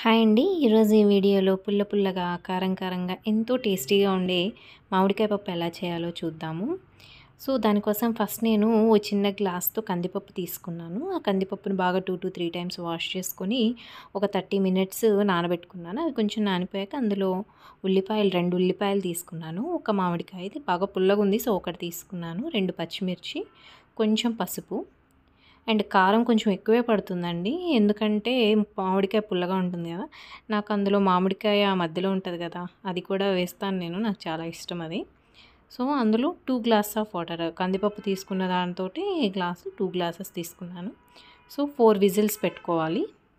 hi అండి ఈరోజు ఈ వీడియోలో పుల్ల పుల్లగా కారం కారంగా ఎంతో టేస్టీగా ఉండే మామిడికాయ పప్పు ఎలా చేయాలో చూద్దాము సో దానికోసం ఫస్ట్ నేను ఓ చిన్న గ్లాస్తో కందిపప్పు తీసుకున్నాను ఆ కందిపప్పును బాగా two to three times wash చేసుకొని ఒక థర్టీ మినిట్స్ నానబెట్టుకున్నాను అవి కొంచెం నానిపోయాక అందులో ఉల్లిపాయలు రెండు ఉల్లిపాయలు తీసుకున్నాను ఒక మామిడికాయ ఇది బాగా పుల్లగా ఉంది సో ఒకటి తీసుకున్నాను రెండు పచ్చిమిర్చి కొంచెం పసుపు అండ్ కారం కొంచెం ఎక్కువే పడుతుందండి ఎందుకంటే మామిడికాయ పుల్లగా ఉంటుంది కదా నాకు అందులో మామిడికాయ మధ్యలో ఉంటుంది కదా అది కూడా వేస్తాను నేను నాకు చాలా ఇష్టం అది సో అందులో టూ గ్లాస్ ఆఫ్ వాటర్ కందిపప్పు తీసుకున్న దాంతో గ్లాసు టూ గ్లాసెస్ తీసుకున్నాను సో ఫోర్ విజిల్స్ పెట్టుకోవాలి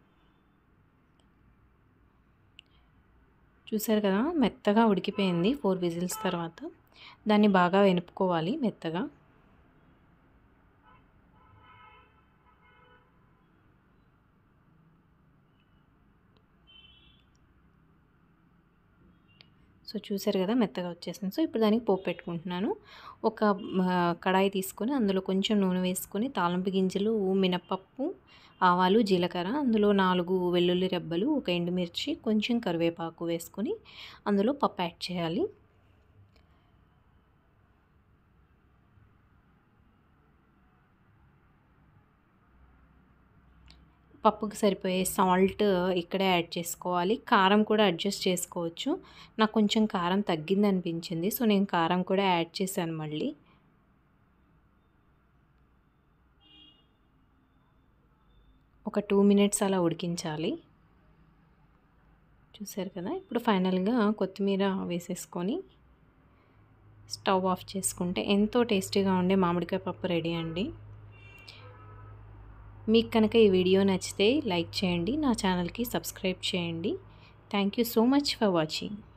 చూసారు కదా మెత్తగా ఉడికిపోయింది ఫోర్ విజిల్స్ తర్వాత దాన్ని బాగా వెనుపుకోవాలి మెత్తగా సో చూసారు కదా మెత్తగా వచ్చేసింది సో ఇప్పుడు దానికి పోపు పెట్టుకుంటున్నాను ఒక కడాయి తీసుకొని అందులో కొంచెం నూనె వేసుకొని తాలింపు గింజలు మినపప్పు ఆవాలు జీలకర్ర అందులో నాలుగు వెల్లుల్లి రెబ్బలు ఒక ఎండుమిర్చి కొంచెం కరివేపాకు వేసుకొని అందులో పప్పు యాడ్ చేయాలి పప్పుకి సరిపోయే సాల్ట్ ఇక్కడే యాడ్ చేసుకోవాలి కారం కూడా అడ్జస్ట్ చేసుకోవచ్చు నాకు కొంచెం కారం తగ్గింది అనిపించింది సో నేను కారం కూడా యాడ్ చేశాను మళ్ళీ ఒక టూ మినిట్స్ అలా ఉడికించాలి చూసారు కదా ఇప్పుడు ఫైనల్గా కొత్తిమీర వేసేసుకొని స్టవ్ ఆఫ్ చేసుకుంటే ఎంతో టేస్టీగా ఉండే మామిడికాయ పప్పు రెడీ అండి మీకు కనుక ఈ వీడియో నచ్చితే లైక్ చేయండి నా ఛానల్కి సబ్స్క్రైబ్ చేయండి thank you so much for watching